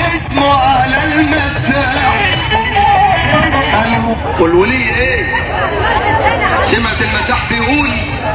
اسمه على المداح والولي ايه سمعت المداح بيقول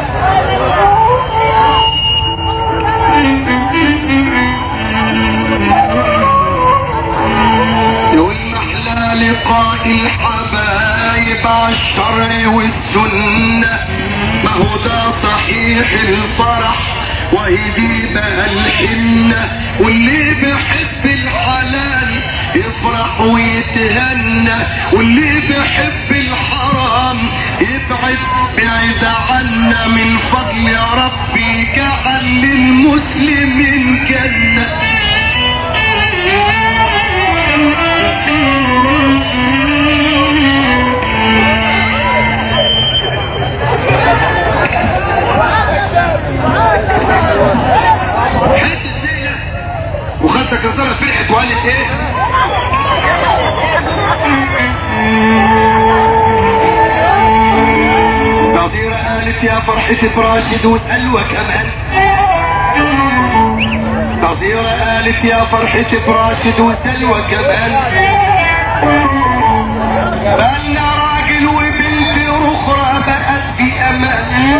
يقول محلى لقاء الحبايب عالشرع والسنة ما هو ده صحيح الفرح وهي دي بقى الحنة واللي بيحب الحلال يفرح ويتهنى واللي بيحب الحرام يبعد بعيد عنا من فضل يا ربي جعل للمسلمين جنه حته زينه وخدتك رساله فرحت وقالت ايه؟ نظيرة قالت يا فرحتي براشد وسلوى كمان نظيرة قالت يا فرحتي براشد وسلوى كمان بقالنا راجل وبنت اخرى بقت في امان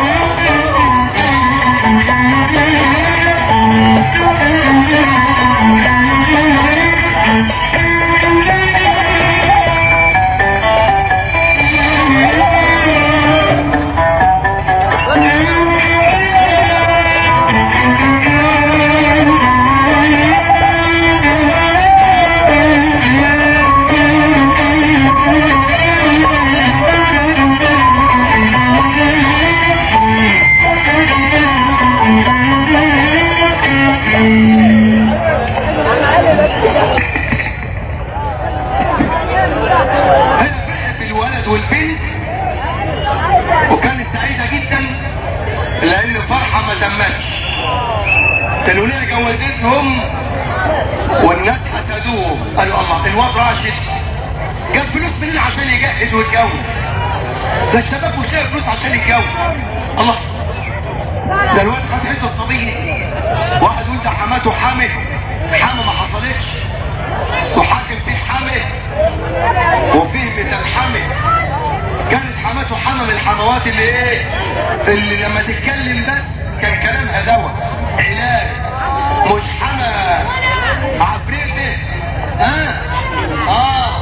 هي فرحت بالولد والبنت وكانت سعيدة جدا لأن فرحة ما تمتش كانوا ليه جوزتهم والناس حسدوه قالوا الله الواد راشد جاب فلوس منين عشان يجهز ويتجوز ده الشباب مش لاقي فلوس عشان يتجوز الله ده الواد خد حته صبيه واحد يقول ده حماته حامل حامه ما حصلتش وحاكم فيه حامل وفيه بتنحمل كانت حماته حما من الحموات اللي ايه اللي لما تتكلم بس كان كلامها دواء علاج مش حما عفريته ها اه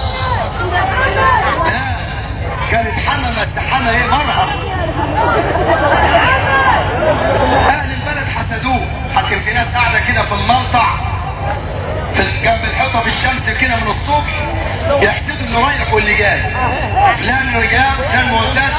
لا كانت حما بس حما ايه مرهق اهل البلد حسدوه حكم في ناس قاعده كده في الملطع في جنب الحيطه في الشمس كده من الصبح يحسدوا اللي رايح واللي جاي فلان اللي جاب فلان معتز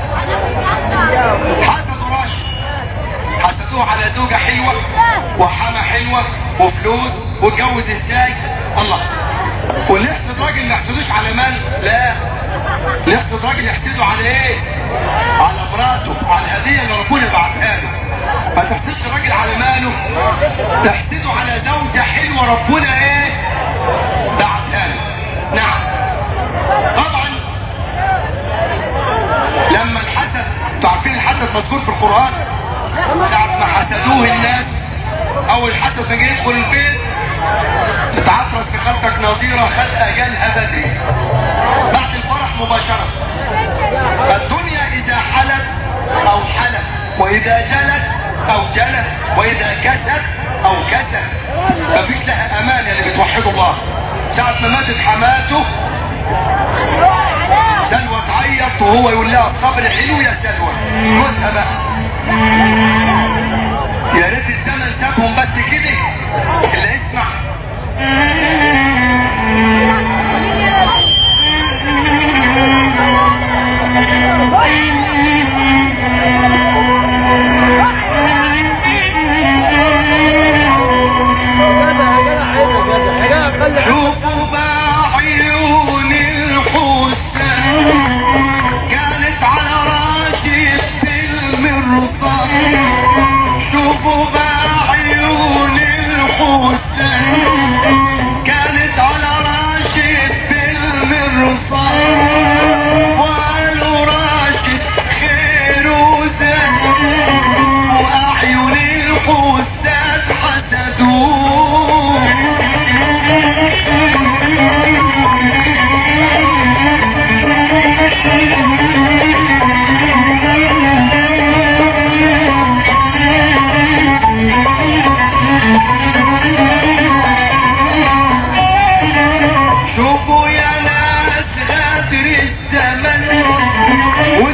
حسدوا راشد حسدوه على زوجة حلوة وحما حلوة وفلوس واتجوز ازاي الله واللي يحسد راجل ما يحسدوش على مال لا اللي يحسد راجل يحسده على ايه على مراته على الهدية اللي ربنا بعتها له ما تحسدش راجل على ماله تحسده على زوجة حلوة ربنا ايه بعتها له نعم طبعا لما الحسد انتوا عارفين الحسد مذكور في القرآن ساعة ما حسدوه الناس أول حسد ما جه يدخل البيت تتعطرس في خالتك نظيرة خد أجالها بدري بعد الفرح مباشرة الدنيا إذا حلت أو حلت وإذا جلت أو جلت وإذا كست أو كست مفيش لها أمان اللي بتوحدوا الله ساعة ما ماتت حماته سلوى تعيط وهو يقول لها الصبر حلو يا سلوى جوزها بقى يا ريت الزمن سابهم بس كده اللي اسمع شوفوا بعيون الحسين كانت على راشد بالمرصاد شوفوا بعيون الحسين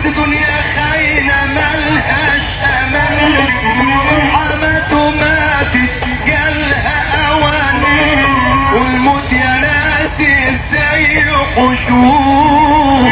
دنيا خاينة ملهاش أمان حماته ماتت جالها أوان والموت يا ناس ازاي يحشوه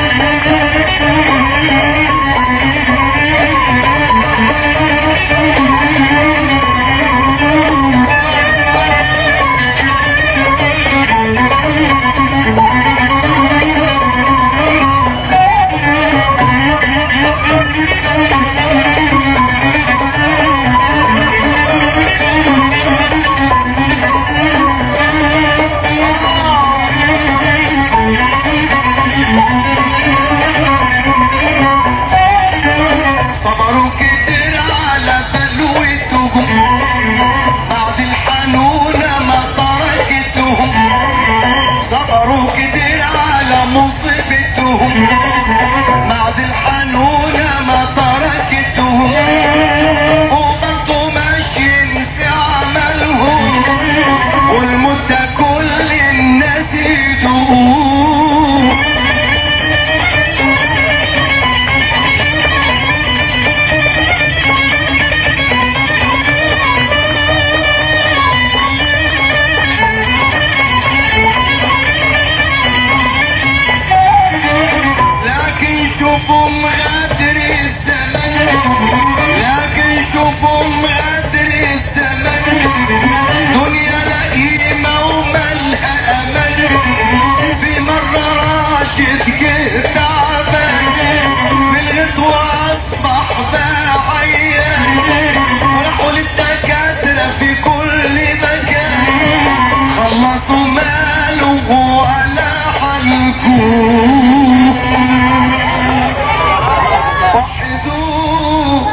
صبروا كتير على بلوتهم بعد الحنونة ما تركتهم صبروا كتير على مصيبتهم بعد الحنونة ما تركتهم وبرضه ماشيين في عملهم والمدة كل الناس يدوقوه لكن شوفوا مغادر الزمن لكن شوفوا مغادر الزمن دنيا لئيمة ومالها أمل في مرة راشد جه تعبان بالغدوة أصبح بقى عيان راحوا للدكاترة في كل مكان خلصوا ماله ولا حلقوه وحدوه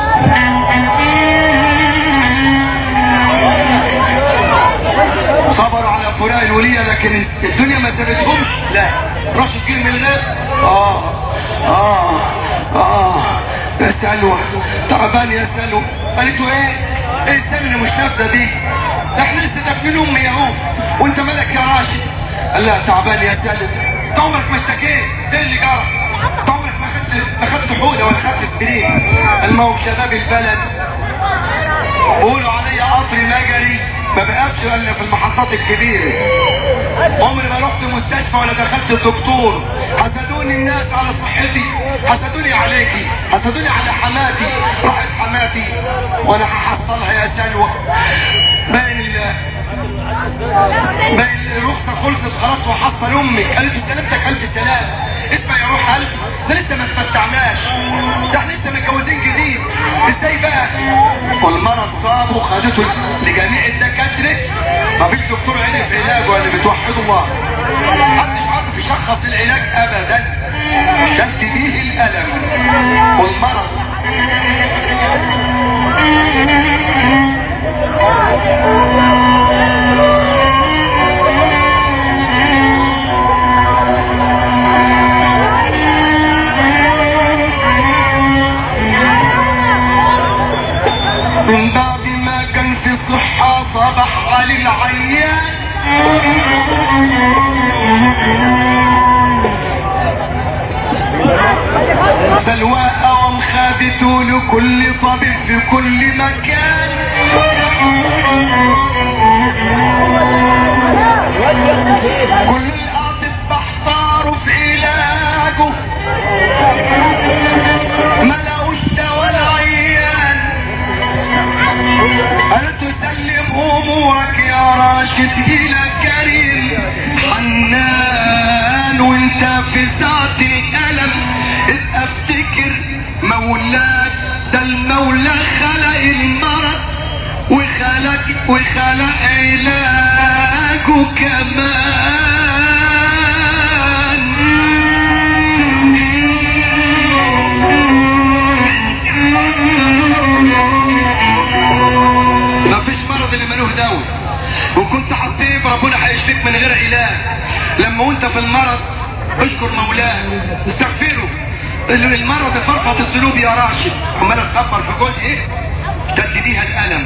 صبروا على فراق الولية لكن الدنيا ما سابتهمش لا راشد جه من الغاب اه اه اه يا سلوى تعبان يا سلوى قالت له ايه ايه السنة اللي مش نافذة دي ده احنا لسه دافنين امي اهو وانت مالك يا راشد قال لها تعبان يا سلوى انت عمرك ما اشتكيت ايه اللي جرى انت عمرك ما خدت ما خدت حوله ولا خدت اسبرين الموت شباب البلد قولوا عليا قطر مجري ما بقفش الا في المحطات الكبيره عمري ما رحت مستشفى ولا دخلت الدكتور حسدوني الناس على صحتي حسدوني عليكي حسدوني على حماتي راحت حماتي وانا هحصلها يا سلوى باين ال- باين الرخصه خلصت خلاص وحصل امك قالت لي سلامتك الف سلام اسمع يا روح قلبي ده لسه ما اتمتعناش ده احنا لسه متجوزين جديد ازاي بقى والمرض صابه وخدته لجميع الدكاتره ما فيش دكتور عرف علاجه اللي بتوحدوا الله محدش عارف يشخص العلاج ابدا اشتد بيه الالم والمرض من بعد ما كان في صحة صبح علي العيان سلواء ومخابته لكل طبيب في كل مكان كل الأطباء احتاروا في علاجه ما لقوش دواء العيان قال تسلم امورك يا راشد الى كريم حنان وانت في ساعة الالم ابقى افتكر مولاك ده المولى خلق المرض وخلق وخلق علاجه كمان مفيش مرض اللي ملوه دواء وكنت حطيب ربنا هيشفيك من غير علاج لما وانت في المرض اشكر مولاه استغفره ال- المرض بفرقة الذنوب يا راشد عمال تصبر في جزء ايه تدي بيها الالم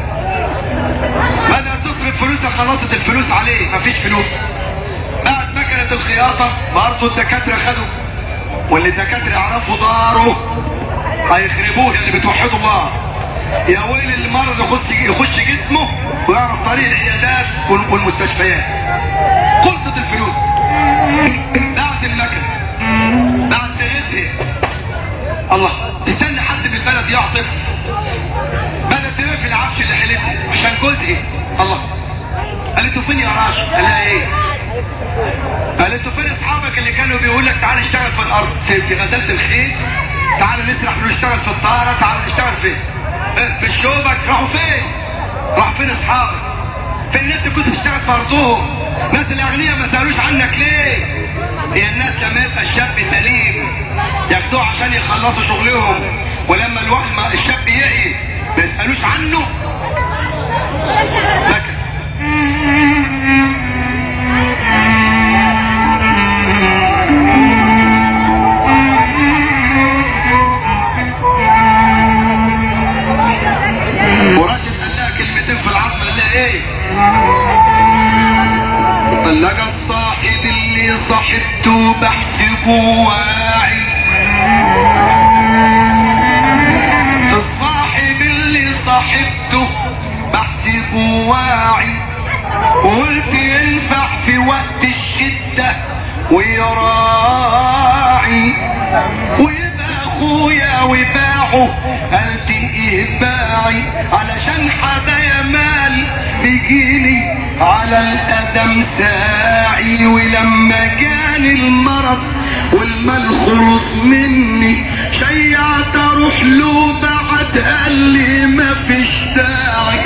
بدأت تصرف فلوسها خلصت الفلوس عليه مفيش فلوس بعد مكنة الخياطة برضه الدكاترة خدوا واللي الدكاتره يعرفوا داره هيخربوه اللي بتوحدوا الله يا ويل المرض يخش يخش جسمه ويعرف طريق العيادات وال- والمستشفيات خلصت الفلوس باعت المكن باعت سيرتها الله تستنى حد من البلد يعطف بدأت تلف في العفش اللي حيلتها عشان جوزها الله قالت له فين يا راشد قال لها ايه قالت له فين اصحابك اللي كانوا بيقول لك تعالى اشتغل في الارض في, في غزاله الخيس تعالى نسرح نشتغل في الطهاره تعالى نشتغل في في الشوبك راحوا فين راحوا فين اصحابك فين الناس اللي كنت بتشتغل في ارضهم الناس الاغنياء ما سالوش عنك ليه هي الناس لما يبقى الشاب سليم ياخدوه عشان يخلصوا شغلهم ولما الواحد ما الشاب يعي ما يسالوش عنه بكى وراشد قال لها كلمتين في العظم قال لها ايه قال لك الصاحب اللي صاحبته بحسبه واعي الصاحب اللي صاحبته بحسبه واعي قلت ينفع في وقت الشدة ويراعي ويبقى اخويا وباعه قلت ايه باعي علشان حدايا مال بيجيلي على القدم ساعي ولما كان المرض والمال خلص مني شيعت اروح له بعد قال لي مفيش داعي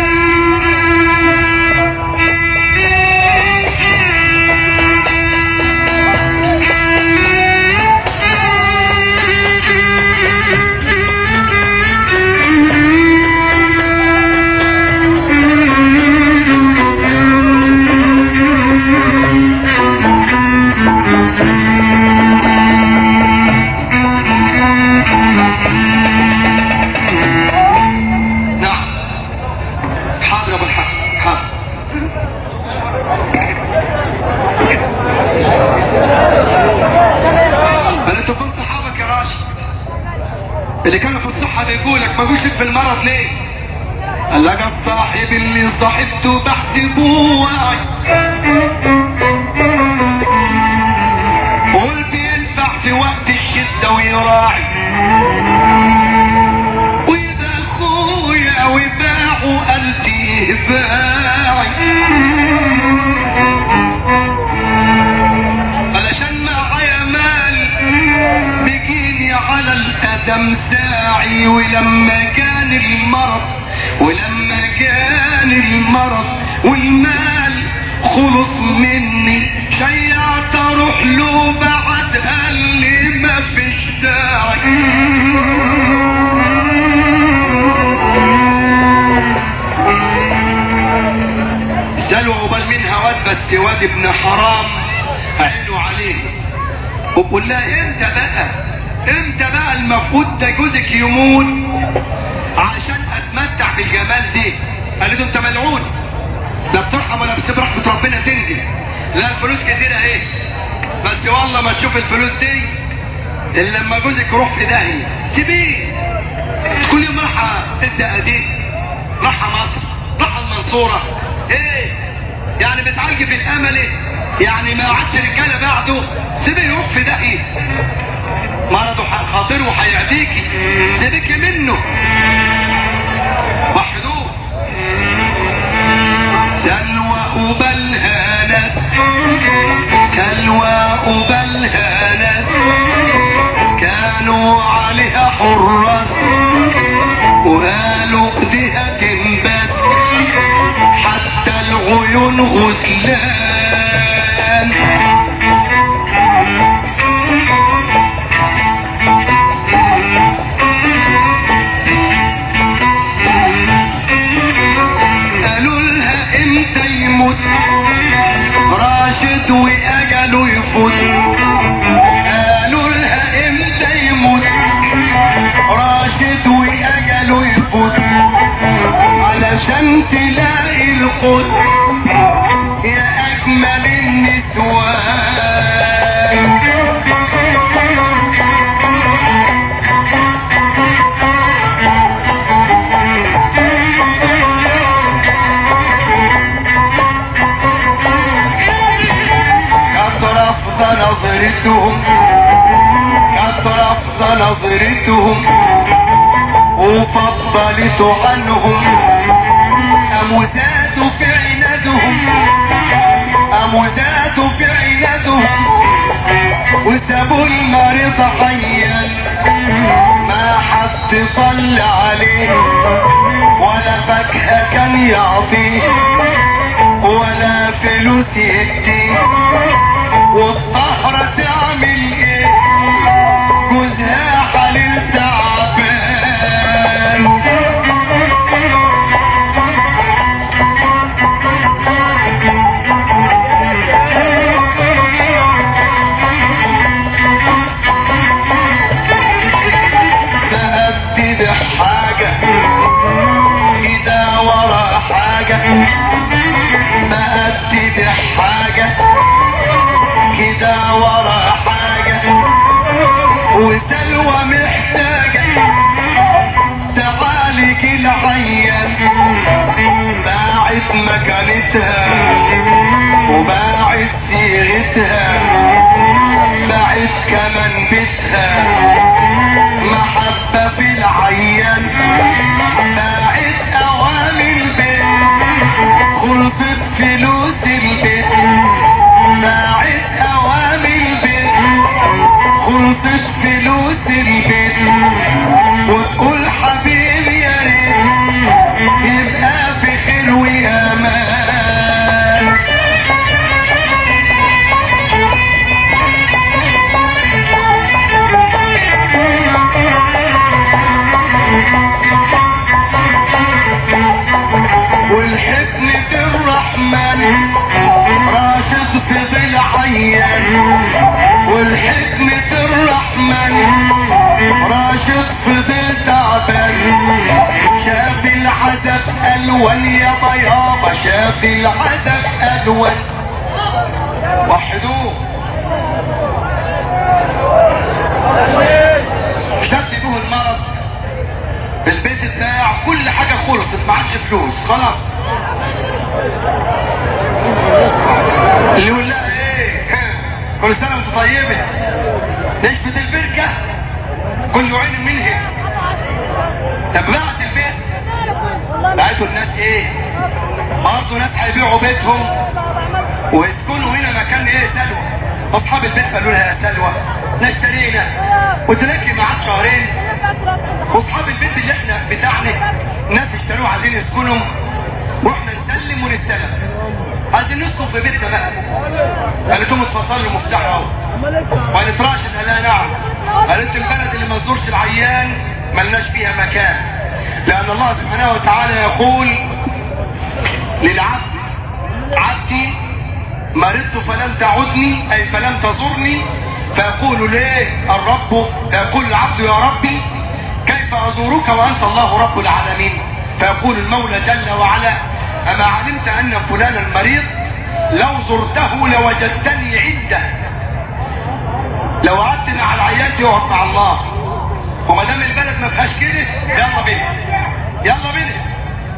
نعم حاضر يا ابو الحق حاضر قال انت فين صحابك يا راشد اللي كانوا في الصحة بيقولك ما جوش لك في المرض ليه قال لك الصاحب اللي صاحبته بحسبه واعي قلت ينفع في وقت الشدة ويراعي وإذا أخويا وباعوا قلبي باعي علشان معايا مال بيجيني على القدم ساعي ولما كان المرض ولما كان المرض والمال خلص مني شيعت اروح له بعد قال لي ما فيش داعي سألوا عقبال منها واد بس واد ابن حرام عينوا عليه وبقول لها امتى بقى امتى بقى المفروض ده جوزك يموت عشان اتمتع بالجمال دي قالت له انت ملعون لا بترحم ولا بتسيب رحمة ربنا تنزل لا الفلوس كتيرة اهي بس والله ما تشوف الفلوس دي الا لما جوزك يروح في داهية سيبيه كل يوم راحة الزقازيق راحة مصر راحة المنصورة ايه يعني بتعالجي في الامل إيه؟ يعني ما عادش رجالة بعده سيبيه يروح في داهية مرضه ح- خاطره هيعديكي سيبك منه وحدوه سلوى قبلها ناس سلوى قبلها ناس كانوا عليها حراس وقالوا ايديها تنبس حتى العيون غسلان قالوا لها امتى يموت راشد واجله يفوت قالوا لها امتى يموت راشد واجله يفوت علشان تلاقي القوت يا اجمل النسوان رافضة نظرتهم كانت رافضة نظرتهم وفضلت عنهم قاموا زادوا في عنادهم قاموا زادوا في عنادهم وسابوا المريض عيان ما حد طل عليه ولا فاكهة كان يعطيه ولا فلوس يديه والطهرة تعمل ايه جوزها حليل تعبان تأدي بحاجة كده ورا حاجة بأدي بحاجة كده ورا حاجة وسلوى محتاجة تعالج العيان باعت مكانتها وباعت صيغتها باعت كمان بيتها محبة في العيان باعت أوامر البيت خلصت فلوس البيت باعت أوامر البيت خلصت فلوس البيت وتقول حبيبي يا ريت يبقى في خير وأمان والحكمة الرحمن راشد في ظل عيان والحكمة الرحمن راشد في ظل تعبان شاف العذاب ألوان يابا يابا شاف العذاب ألوان وحدوه اشتد به المرض البيت اتباع كل حاجة خلصت ما عادش فلوس خلاص اللي يقول لها ايه ها، كل سنة وانت طيبة نشفت البركة كل عين منها طب باعت البيت باعته الناس ايه برضه ناس هيبيعوا بيتهم ويسكنوا هنا مكان ايه سلوى اصحاب البيت قالوا لها يا سلوى نشترينا قلت لك معاك شهرين واصحاب البيت اللي احنا بتاعنا ناس اشتروه عايزين يسكنوا واحنا نسلم ونستلم عايزين نسكن في بيتنا بقى قالت لهم اتفضلوا المفتاح اهو وقالت راشد قال لها نعم قالت البلد اللي ما تزورش العيان ملناش فيها مكان لان الله سبحانه وتعالى يقول للعبد عبدي مرضت فلم تعدني اي فلم تزرني فيقول ليه الرب فيقول العبد يا ربي كيف ازورك وانت الله رب العالمين فيقول المولى جل وعلا اما علمت ان فلانا مريض لو زرته لوجدتني عنده لو قعدت مع العيال تقعد مع الله وما دام البلد ما فيهاش كده يلا بينا يلا بينا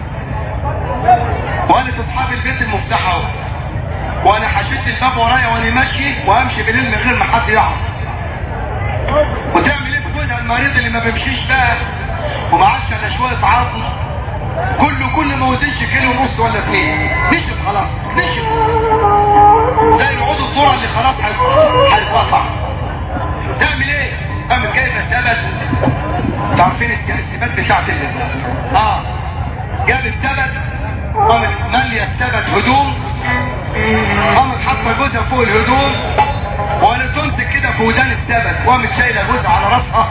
وقالت اصحاب البيت المفتاح اهو وانا هشد الباب ورايا وانا ماشي وامشي بالليل من غير ما حد يعرف وتعمل ايه في جوزها المريض اللي ما بيمشيش بقى وما عادش الا شويه عظم كله كل ما وزنش كيلو ونص ولا اتنين نشف خلاص نشف زي العود الذره اللي خلاص هيت- هيتقطع تعمل ايه؟ قامت جايبه سبت انتوا عارفين الس- السبات بتاعت ال اه جابت سبت قامت ماليه السبت هدوم قامت حاطه جوزها فوق الهدوم وقالت تمسك كده في ودان السبت وقامت شايله جوزها على راسها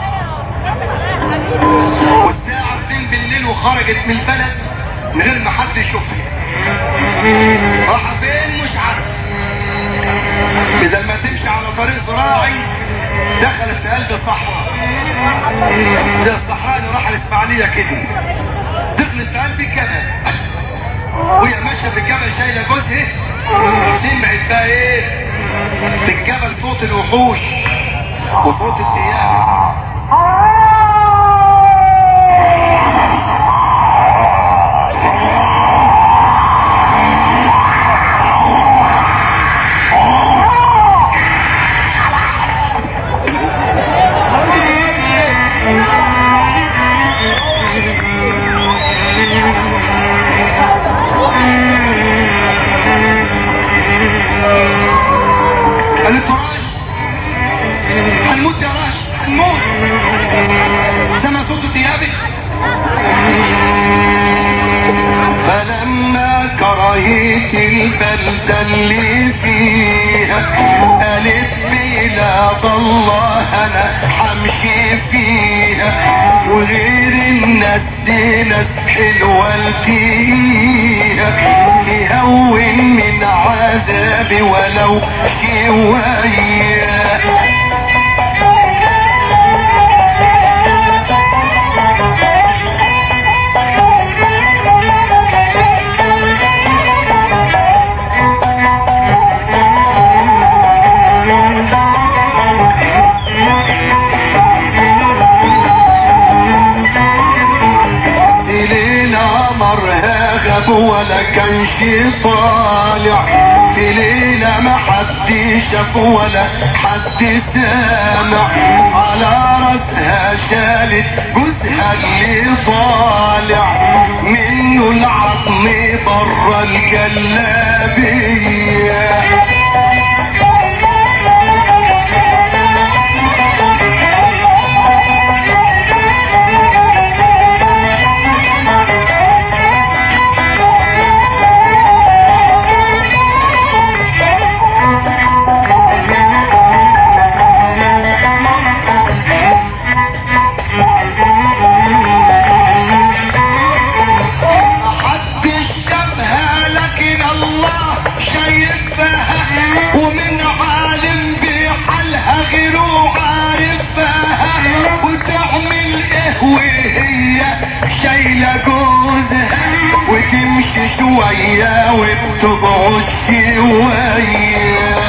والساعة 2 بالليل وخرجت من البلد من غير ما حد يشوفها راح فين مش عارف بدل ما تمشي على طريق زراعي دخلت في قلب صحراء زي الصحراء اللي راح الاسماعيليه كده دخلت في قلب الجبل وهي ماشيه في الجبل شايله جوزها سمعت بقى ايه في الجبل صوت الوحوش وصوت القيامه البلدة اللي فيها قالت بلاد الله انا حمشي فيها وغير الناس دي ناس حلوة التقيها تهون من عذابي ولو شوية في ليلة مرها غاب ولا كانش طالع في ليلة ما حد شاف ولا حد سامع على راسها شالت جوزها اللي طالع منه العظم برا الجلابيه محدش شافها لكن الله شايفها ومن عالم بحالها غيره عارفها وتعمل ايه وهي شايله جوزها وتمشي شويه وبتقعد شويه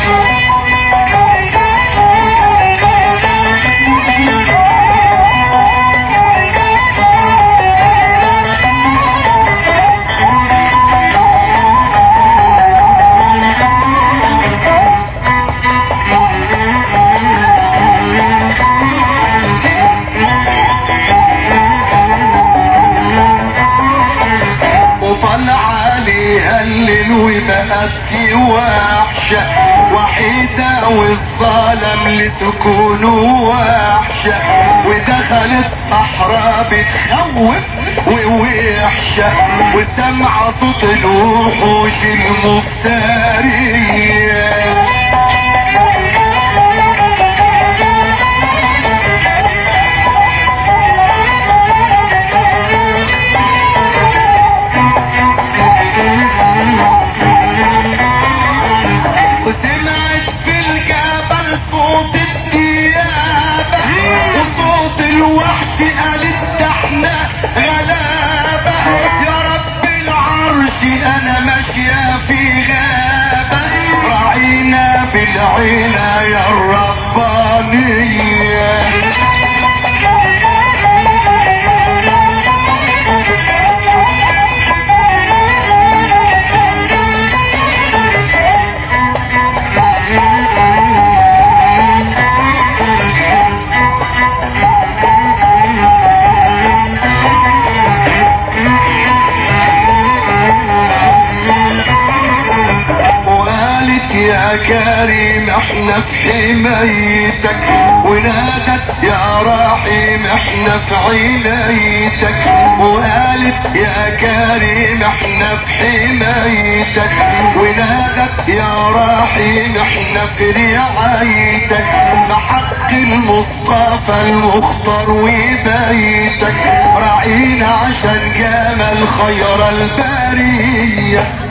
وطلع عليها الليل وبقت في وحشة وحيدة والظلم لسكونه وحشة ودخلت صحراء بتخوف ووحشة وسمع صوت الوحوش المفترية وسمعت في الجبل صوت الديابة وصوت الوحش قالت ده احنا غلابة يا رب العرش انا ماشية في غابة راعينا بالعناية الربانية وقالت يا كريم احنا في حمايتك ونادت يا رحيم احنا في عنايتك وقالت يا كريم احنا في حمايتك ونادت يا رحيم احنا في رعايتك بحق المصطفى المختار وبيتك راعينا عشان جمال خير البريه